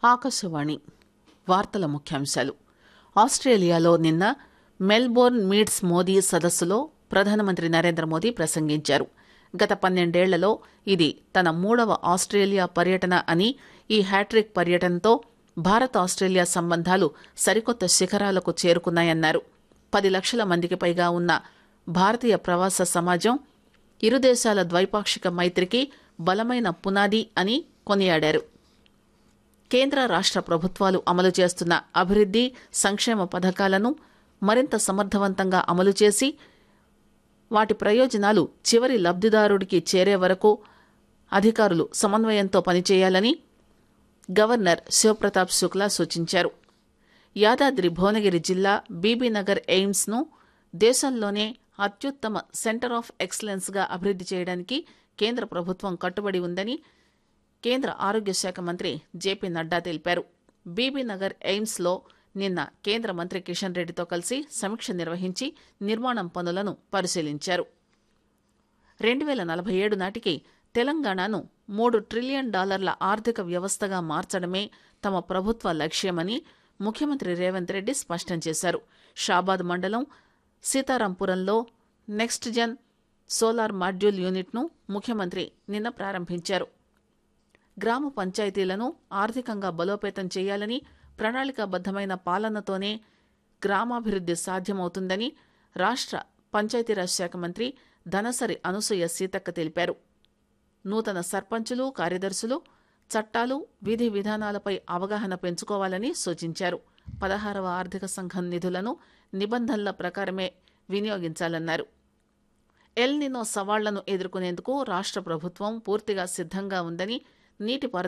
ఆకాశవాణి వార్తల ముఖ్యాంశాలు ఆస్ట్రేలియాలో నిన్న మెల్బోర్న్ మీట్స్ మోదీ సదస్సులో ప్రధానమంత్రి నరేంద్ర మోదీ ప్రసంగించారు గత పన్నెండేళ్లలో ఇది తన మూడవ ఆస్ట్రేలియా పర్యటన అని ఈ హ్యాట్రిక్ పర్యటనతో భారత్ ఆస్ట్రేలియా సంబంధాలు సరికొత్త శిఖరాలకు చేరుకున్నాయన్నారు పది లక్షల మందికి పైగా ఉన్న భారతీయ ప్రవాస సమాజం ఇరు దేశాల ద్వైపాక్షిక మైత్రికి బలమైన పునాది అని కొనియాడారు కేంద్ర రాష్ట్ర ప్రభుత్వాలు అమలు చేస్తున్న అభివృద్ది సంక్షేమ పథకాలను మరింత సమర్థవంతంగా అమలు చేసి వాటి ప్రయోజనాలు చివరి లబ్దిదారుడికి చేరే వరకు అధికారులు సమన్వయంతో పనిచేయాలని గవర్నర్ శివప్రతాప్ శుక్లా సూచించారు యాదాద్రి భువనగిరి జిల్లా బీబీనగర్ ఎయిమ్స్ను దేశంలోనే అత్యుత్తమ సెంటర్ ఆఫ్ ఎక్సలెన్స్గా అభివృద్ది చేయడానికి కేంద్ర ప్రభుత్వం కట్టుబడి ఉందని కేంద్ర ఆరోగ్య శాఖ మంత్రి జేపీ నడ్డా తెలిపారు బీబీనగర్ ఎయిమ్స్లో నిన్న కేంద్ర మంత్రి కిషన్ రెడ్డితో కలిసి సమీక్ష నిర్వహించి నిర్మాణం పనులను పరిశీలించారు రెండు వేల నలభై ఏడు నాటికి తెలంగాణను మూడు ట్రిలియన్ డాలర్ల ఆర్థిక వ్యవస్థగా మార్చడమే తమ ప్రభుత్వ లక్ష్యమని ముఖ్యమంత్రి రేవంత్ రెడ్డి స్పష్టం చేశారు షాబాద్ మండలం సీతారాంపురంలో నెక్స్ట్ జన్ సోలార్ మాడ్యూల్ యూనిట్ను ముఖ్యమంత్రి నిన్న ప్రారంభించారు గ్రామ పంచాయతీలను ఆర్థికంగా బలోపేతం చేయాలని ప్రణాళికాబద్దమైన పాలనతోనే గ్రామాభివృద్ది సాధ్యమవుతుందని రాష్ట్ర పంచాయతీరాజ్ శాఖ మంత్రి ధనసరి అనసూయ సీతక్క తెలిపారు నూతన సర్పంచులు కార్యదర్శులు చట్టాలు విధి విధానాలపై అవగాహన పెంచుకోవాలని సూచించారు పదహారవ ఆర్థిక సంఘం నిధులను నిబంధనల ప్రకారమే వినియోగించాలన్నారు ఎల్ నినో సవాళ్లను ఎదుర్కొనేందుకు రాష్ట్ర ప్రభుత్వం పూర్తిగా సిద్ధంగా ఉందని నీటిపారుదల